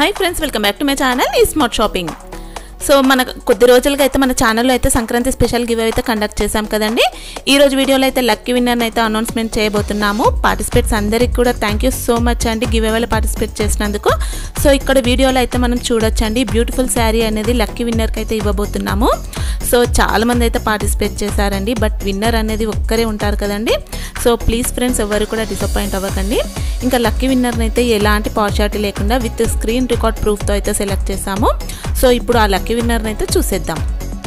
hi friends welcome back to my channel ఈ smart shopping so మన కొద్ది రోజులుగా అయితే మన ఛానల్లో అయితే సంక్రాంతి స్పెషల్ గివ్ అయితే కండక్ట్ చేశాం కదండి ఈ రోజు వీడియోలో అయితే లక్కీ విన్నర్ని అయితే అనౌన్స్మెంట్ చేయబోతున్నాము పార్టిసిపేట్స్ అందరికి కూడా థ్యాంక్ యూ సో మచ్ అండి గివ్ అవేలో పార్టిసిపేట్ చేసినందుకు సో ఇక్కడ వీడియోలో అయితే మనం చూడొచ్చండి బ్యూటిఫుల్ శారీ అనేది లక్కీ విన్నర్కి అయితే ఇవ్వబోతున్నాము సో చాలా మంది అయితే పార్టిసిపేట్ చేశారండి బట్ విన్నర్ అనేది ఒక్కరే ఉంటారు కదండి సో ప్లీజ్ ఫ్రెండ్స్ ఎవరు కూడా డిసప్పాయింట్ అవ్వకండి ఇంకా లక్కీ విన్నర్ని అయితే ఎలాంటి పార్షాలిటీ లేకుండా విత్ స్క్రీన్ రికార్డ్ ప్రూఫ్తో అయితే సెలెక్ట్ చేశాము సో ఇప్పుడు ఆ లక్కీ విన్నర్ని అయితే చూసేద్దాం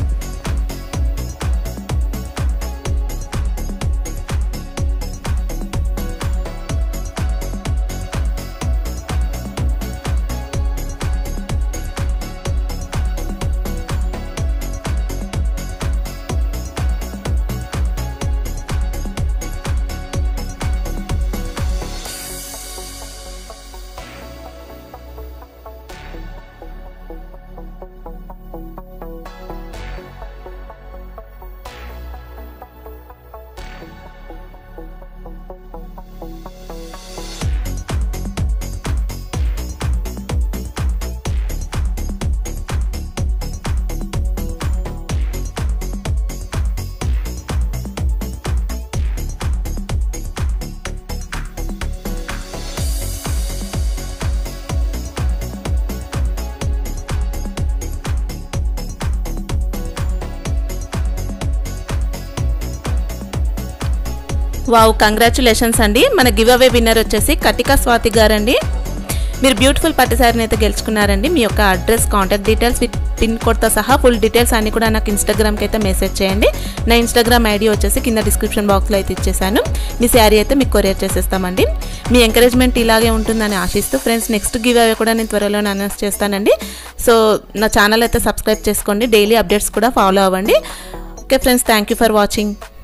వావ్ కంగ్రాచులేషన్స్ అండి మన గివ్ అవే విన్నర్ వచ్చేసి కటిక స్వాతి గారండి మీరు బ్యూటిఫుల్ పట్టు శారీని అయితే గెలుచుకున్నారండి మీ యొక్క address contact details with pin కోడ్తో సహా ఫుల్ డీటెయిల్స్ అన్ని కూడా నాకు ఇన్స్టాగ్రామ్కి అయితే మెసేజ్ చేయండి నా ఇన్స్టాగ్రామ్ ఐడి వచ్చేసి కింద డిస్క్రిప్షన్ బాక్స్లో అయితే ఇచ్చేసాను మీ శారీ అయితే మీకు కొరియర్ చేసేస్తామండి మీ ఎంకరేజ్మెంట్ ఇలాగే ఉంటుందని ఆశిస్తూ ఫ్రెండ్స్ నెక్స్ట్ గివ్ అవే కూడా నేను త్వరలో అనౌన్స్ చేస్తానండి సో నా ఛానల్ అయితే సబ్స్క్రైబ్ చేసుకోండి డైలీ అప్డేట్స్ కూడా ఫాలో అవ్వండి okay friends thank you for watching